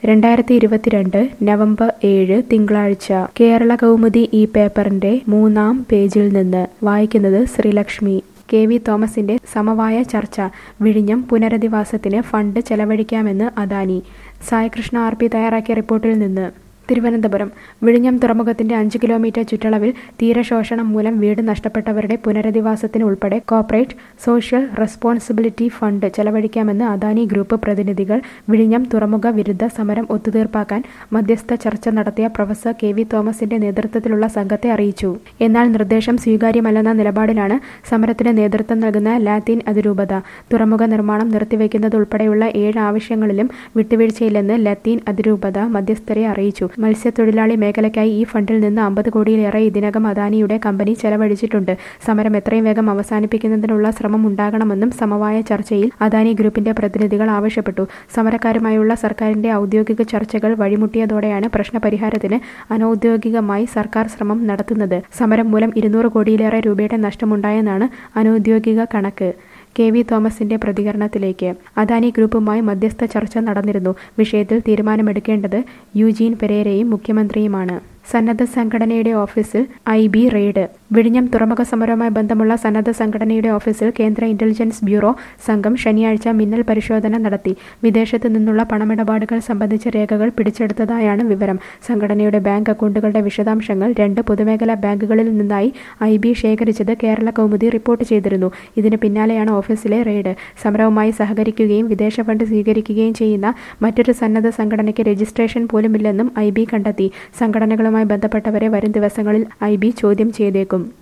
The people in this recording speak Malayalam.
രണ്ടായിരത്തി ഇരുപത്തിരണ്ട് നവംബർ ഏഴ് തിങ്കളാഴ്ച കേരള കൗമുദി ഈ പേപ്പറിന്റെ മൂന്നാം പേജിൽ നിന്ന് വായിക്കുന്നത് ശ്രീലക്ഷ്മി കെ വി തോമസിന്റെ സമവായ ചർച്ച വിഴിഞ്ഞം പുനരധിവാസത്തിന് ഫണ്ട് ചെലവഴിക്കാമെന്ന് അദാനി സായകൃഷ്ണ ആർ പി തയ്യാറാക്കിയ റിപ്പോർട്ടിൽ നിന്ന് തിരുവനന്തപുരം വിഴിഞ്ഞം തുറമുഖത്തിന്റെ അഞ്ച് കിലോമീറ്റർ ചുറ്റളവിൽ തീരശോഷണം മൂലം വീട് നഷ്ടപ്പെട്ടവരുടെ പുനരധിവാസത്തിന് ഉൾപ്പെടെ കോർപ്പറേറ്റ് സോഷ്യൽ റെസ്പോൺസിബിലിറ്റി ഫണ്ട് ചെലവഴിക്കാമെന്ന് അദാനി ഗ്രൂപ്പ് പ്രതിനിധികൾ വിഴിഞ്ഞം തുറമുഖ വിരുദ്ധ സമരം ഒത്തുതീർപ്പാക്കാൻ മധ്യസ്ഥ ചർച്ച നടത്തിയ പ്രൊഫസർ കെ വി തോമസിന്റെ നേതൃത്വത്തിലുള്ള സംഘത്തെ അറിയിച്ചു എന്നാൽ നിർദ്ദേശം സ്വീകാര്യമല്ലെന്ന നിലപാടിലാണ് സമരത്തിന് നേതൃത്വം നൽകുന്ന ലാത്തീൻ അതിരൂപത തുറമുഖ നിർമ്മാണം നിർത്തിവെക്കുന്നതുൾപ്പെടെയുള്ള ഏഴ് ആവശ്യങ്ങളിലും വിട്ടുവീഴ്ചയില്ലെന്ന് ലത്തീൻ അതിരൂപത മധ്യസ്ഥരെ അറിയിച്ചു മത്സ്യത്തൊഴിലാളി മേഖലയ്ക്കായി ഈ ഫണ്ടിൽ നിന്ന് അമ്പത് കോടിയിലേറെ ഇതിനകം അദാനിയുടെ കമ്പനി ചെലവഴിച്ചിട്ടുണ്ട് സമരം എത്രയും വേഗം അവസാനിപ്പിക്കുന്നതിനുള്ള ശ്രമം ഉണ്ടാകണമെന്നും സമവായ ചർച്ചയിൽ അദാനി ഗ്രൂപ്പിന്റെ പ്രതിനിധികൾ ആവശ്യപ്പെട്ടു സമരക്കാരുമായുള്ള സർക്കാരിന്റെ ഔദ്യോഗിക ചർച്ചകൾ വഴിമുട്ടിയതോടെയാണ് പ്രശ്നപരിഹാരത്തിന് അനൌദ്യോഗികമായി സർക്കാർ ശ്രമം നടത്തുന്നത് സമരം മൂലം ഇരുന്നൂറ് കോടിയിലേറെ രൂപയുടെ നഷ്ടമുണ്ടായെന്നാണ് അനൌദ്യോഗിക കണക്ക് കെ വി തോമസിന്റെ പ്രതികരണത്തിലേക്ക് അദാനി ഗ്രൂപ്പുമായി മധ്യസ്ഥ ചർച്ച നടന്നിരുന്നു വിഷയത്തിൽ തീരുമാനമെടുക്കേണ്ടത് യുജീൻ പെരേരയും മുഖ്യമന്ത്രിയുമാണ് സന്നദ്ധ സംഘടനയുടെ ഓഫീസിൽ ഐ ബി റെയ്ഡ് വിഴിഞ്ഞം തുറമുഖ സമരവുമായി ബന്ധമുള്ള സന്നദ്ധ സംഘടനയുടെ ഓഫീസിൽ കേന്ദ്ര ഇന്റലിജൻസ് ബ്യൂറോ സംഘം ശനിയാഴ്ച മിന്നൽ പരിശോധന നടത്തി വിദേശത്തു നിന്നുള്ള പണമിടപാടുകൾ സംബന്ധിച്ച രേഖകൾ പിടിച്ചെടുത്തതായാണ് വിവരം സംഘടനയുടെ ബാങ്ക് അക്കൗണ്ടുകളുടെ വിശദാംശങ്ങൾ രണ്ട് പൊതുമേഖലാ ബാങ്കുകളിൽ നിന്നായി ഐ ബി ശേഖരിച്ചത് കേരള കൗമുദി റിപ്പോർട്ട് ചെയ്തിരുന്നു ഇതിന് പിന്നാലെയാണ് ഓഫീസിലെ റെയ്ഡ് സമരവുമായി സഹകരിക്കുകയും വിദേശ ഫണ്ട് സ്വീകരിക്കുകയും ചെയ്യുന്ന മറ്റൊരു സന്നദ്ധ സംഘടനയ്ക്ക് രജിസ്ട്രേഷൻ പോലുമില്ലെന്നും ഐ ബി കണ്ടെത്തി സംഘടനകളുമായി ബന്ധപ്പെട്ടവരെ വരും ദിവസങ്ങളിൽ ഐ ബി ചോദ്യം ചെയ്തേക്കും